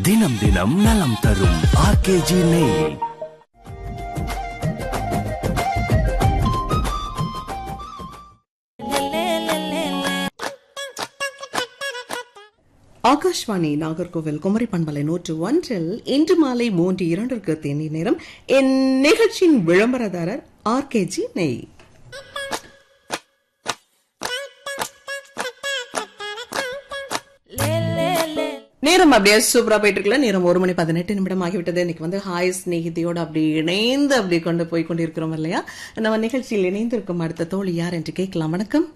தினம் தினம் நலம் தரும் ஆர்கேஜி நெய் ஆகாஷ்வாணி நாகர்கோவில் குமரி பண்பலை நூற்று ஒன்றில் இன்று மாலை மூன்று இரண்டிற்கு தேனி நேரம் என் நிகழ்ச்சியின் விளம்பரதாரர் ஆர்கேஜி நெய் நேரம் அப்படியே சூப்பரா போயிட்டு இருக்குல்ல நேரம் ஒரு மணி பதினெட்டு நிமிடம் ஆகிவிட்டது இன்னைக்கு வந்து ஹாய் ஸ்நேகிதியோட அப்படி இணைந்து அப்படி கொண்டு போய் கொண்டிருக்கிறோம் இல்லையா நம்ம நிகழ்ச்சியில் இணைந்திருக்கும் அடுத்த தோழி யார் என்று கேட்கலாம் வணக்கம்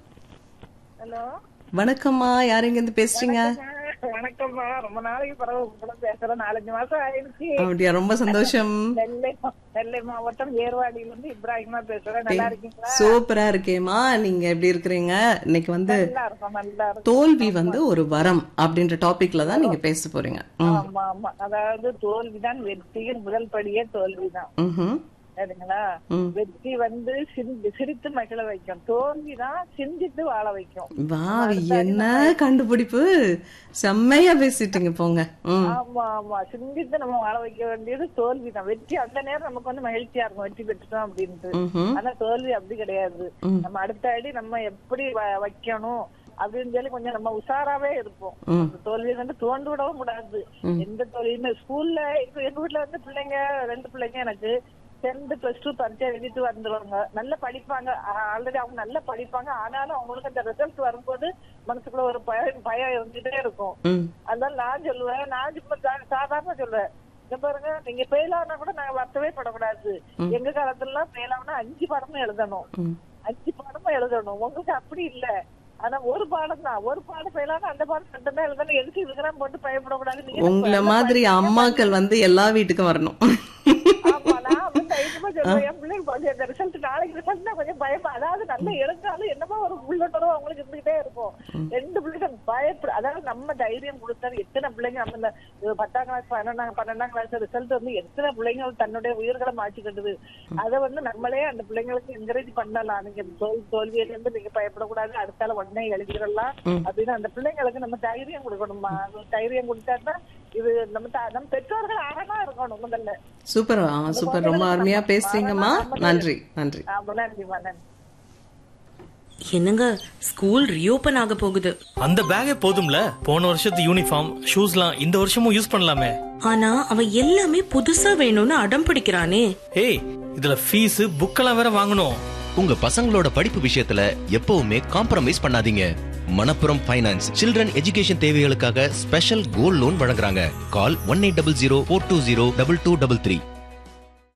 ஹலோ வணக்கம்மா யார் எங்க இருந்து பேசுறீங்க வணக்கம்மா ரொம்ப நாளைக்கு பிறகு உங்களோட பேசுறேன் நாலஞ்சு மாசம் ஆயிடுச்சு அப்படியா ரொம்ப சந்தோஷம் நெல்லை நெல்லை மாவட்டம் ஏர்வாடியில இருந்து இப்ராஹிமா பேசுறேன் நல்லா இருக்கீங்களா சூப்பரா இருக்கேம்மா நீங்க எப்படி இருக்கிறீங்க இன்னைக்கு வந்து நல்லா இருக்கும் நல்லா இருக்கும் தோல்வி வந்து ஒரு வரம் அப்படின்ற டாபிக்ல தான் நீங்க பேச போறீங்க ம். ஆமா ஆமா அதாவது தோல்விதான் வெற்றியின் முதல் படியே தோல்விதான் ம்ஹும். சரிங்களா ம். வெற்றி வந்து சிந்தி- சிரித்து மகிழ வைக்கும் தோல்விதான் சிந்தித்து வாழ வைக்கும் வா என்ன கண்டுபிடிப்பு செம்மையா பேசிட்டீங்க போங்க ம். ஆமா ஆமா சிந்தித்து நம்ம வாழ வைக்க வேண்டியது தோல்விதான் வெற்றி அந்த நேரம் நமக்கு வந்து மகிழ்ச்சியா இருக்கும் வெற்றி பெற்றுட்டோம் அப்படின்ட்டு ம்ஹும். ஆனா தோல்வி அப்படி கிடையாது ம். நம்ம அடுத்த அடி நம்ம எப்படி வ- வைக்கணும் அப்படின்னு சொல்லி கொஞ்சம் நம்ம உஷாராவே இருப்போம் ம். அந்த தோல்வியை வந்து தோண்டு விடவும் கூடாது எந்த தோல்வியுமே ஸ்கூல்ல இப்ப எங்க வீட்டுல வந்து பிள்ளைங்க ரெண்டு பிள்ளைங்க எனக்கு டென்த் பிளஸ் டூ பரீட்சை எழுதிட்டு வந்துருவாங்க நல்லா படிப்பாங்க ஆல்ரெடி அவங்க நல்லா படிப்பாங்க ஆனாலும் அவங்களுக்கு அந்த ரிசல்ட் வரும்போது மனசுக்குள்ள ஒரு பயம் பயம் இருந்துட்டே இருக்கும் ம். அதனால நான் சொல்லுவேன் நான் சும்மா சா- சாதாரண சொல்லுவேன் இங்க பாருங்க நீங்க ஃபெயில் ஆனா கூட நாங்க வருத்தவே படக்கூடாது எங்க காலத்துல எல்லாம் ஃபெயில் ஆனா அஞ்சு பாடமும் எழுதணும் ம். அஞ்சு பாடமும் எழுதணும் உங்களுக்கு அப்படி இல்ல ஆனா ஒரு பாடம் தான் ஒரு பாடம் ஃபெயில் ஆனா அந்த பாடம் மட்டும் தான் எழுதணும் எதுக்கு இதுக்கெல்லாம் போட்டு பயப்படக்கூடாது நீங்க உங்களை மாதிரி அம்மாக்கள் வந்து எல்லா வீட்டுக்கும் வரணும் ஆமா நான் வந்து தைரியமா சொல்றேன் என் பிள்ளைங்க கொஞ்சம் இந்த ரிசல்ட் நாளைக்கு ரிசல்ட் கொஞ்சம் பயமா அதாவது நல்லா எழுந்தாலும் என்னமோ ஒரு உள்ளுணர்வு அவங்களுக்கு இருந்துகிட்டே இருக்கும் ரெண்டு பிள்ளைங்க பயப்பட அதாவது நம்ம தைரியம் கொடுத்தாலும் எத்தனை பிள்ளைங்க நம்ம இந்த அஹ், பத்தாம் கிளாஸ் பன்னெண்டாம் பன்னெண்டாம் கிளாஸ் ரிசல்ட் வந்து எத்தனை பிள்ளைங்க தன்னுடைய உயிர்களை மாற்றிக்கிட்டது அதை வந்து நம்மளே அந்த பிள்ளைங்களுக்கு என்கரேஜ் பண்ணலாம் நீங்க தோல் தோல்வியில இருந்து நீங்க பயப்படக்கூடாது அடுத்தால உடனே எழுதிடலாம் அப்படின்னு அந்த பிள்ளைங்களுக்கு நம்ம தைரியம் கொடுக்கணுமா அது தைரியம் கொடுத்தா இது நம்ம த- நம்ம பெற்றோர்கள் அரணா இருக்கணும் முதல்ல சூப்பர் ஆ, சூப்பர் ரொம்ப அருமையா பேசுறீங்கம்மா நன்றி நன்றி ஆமா நன்றிமா நன்றி என்னங்க ஸ்கூல் ரீஓபன் ஆக போகுது அந்த பேக்கே போதும்ல போன வருஷத்து யூனிஃபார்ம் ஷூஸ்லாம் இந்த வருஷமும் யூஸ் பண்ணலாமே ஆனா அவன் எல்லாமே புதுசா வேணும்னு அடம் பிடிக்கிறானே ஏய் இதுல ஃபீஸ் புக்கெல்லாம் வேற வாங்கணும் உங்க பசங்களோட படிப்பு விஷயத்துல எப்பவுமே காம்ப்ரமைஸ் பண்ணாதீங்க மணப்புரம் ஃபைனான்ஸ் சில்ட்ரன் எஜுகேஷன் தேவைகளுக்காக ஸ்பெஷல் கோல்ட் லோன் வழங்குறாங்க call one eight double zero four two zero double two double three